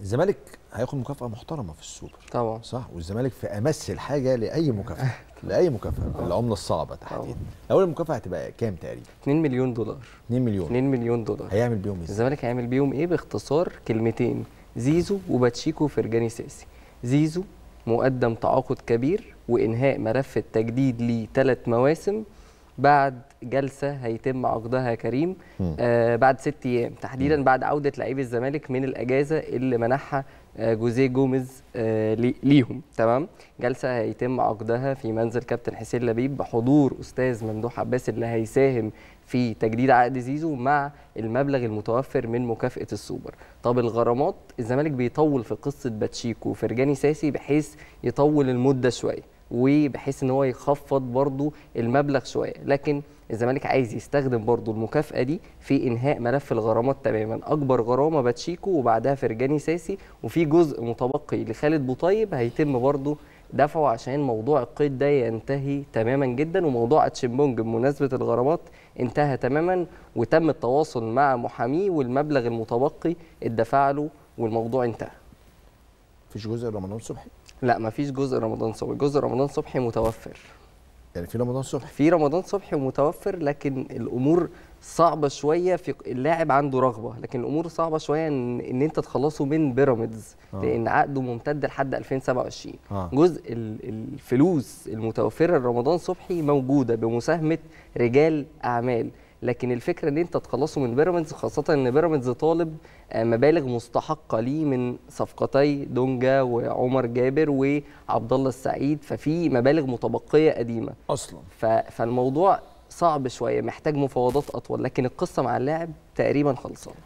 الزمالك هياخد مكافاه محترمه في السوبر طبعا صح والزمالك في امس الحاجه لاي مكافاه لاي مكافاه العمله الصعبه تحديدا اول المكافاه هتبقى كام تقريبا 2 مليون دولار 2 مليون 2 مليون دولار هيعمل بيهم ازاي الزمالك هيعمل بيهم ايه باختصار كلمتين زيزو وباتشيكو فرجاني ساسي زيزو مقدم تعاقد كبير وانهاء ملف التجديد لثلاث مواسم بعد جلسه هيتم عقدها يا كريم مم. آه بعد ست ايام تحديدا بعد عوده لعيبه الزمالك من الاجازه اللي منحها آه جوزيه جوميز آه لي- ليهم تمام جلسه هيتم عقدها في منزل كابتن حسين لبيب بحضور استاذ ممدوح عباس اللي هيساهم في تجديد عقد زيزو مع المبلغ المتوفر من مكافاه السوبر طب الغرامات الزمالك بيطول في قصه باتشيكو وفرجاني ساسي بحيث يطول المده شويه وبحيث ان هو يخفض برضو المبلغ شويه لكن الزمالك عايز يستخدم برضو المكافاه دي في انهاء ملف الغرامات تماما اكبر غرامه باتشيكو وبعدها فرجاني ساسي وفي جزء متبقي لخالد بوطيب هيتم برضو دفعه عشان موضوع القيد ده ينتهي تماما جدا وموضوع اتشيمبونج بمناسبه الغرامات انتهى تماما وتم التواصل مع محاميه والمبلغ المتبقي اتدفع له والموضوع انتهى مفيش جزء رمضان صبحي لا مفيش جزء رمضان صبحي جزء رمضان صبحي متوفر يعني في رمضان صبحي في رمضان صبحي متوفر لكن الامور صعبه شويه في اللاعب عنده رغبه لكن الامور صعبه شويه ان, إن انت تخلصه من بيراميدز آه. لان عقده ممتد لحد 2027 آه. جزء ال- الفلوس المتوفره لرمضان صبحي موجوده بمساهمه رجال اعمال لكن الفكره ان انت تخلصه من بيراميدز خاصه ان بيراميدز طالب آه، مبالغ مستحقه ليه من صفقتي دونجا وعمر جابر وعبد الله السعيد ففي مبالغ متبقيه قديمه اصلا ف- فالموضوع صعب شويه محتاج مفاوضات اطول لكن القصه مع اللاعب تقريبا خلصانه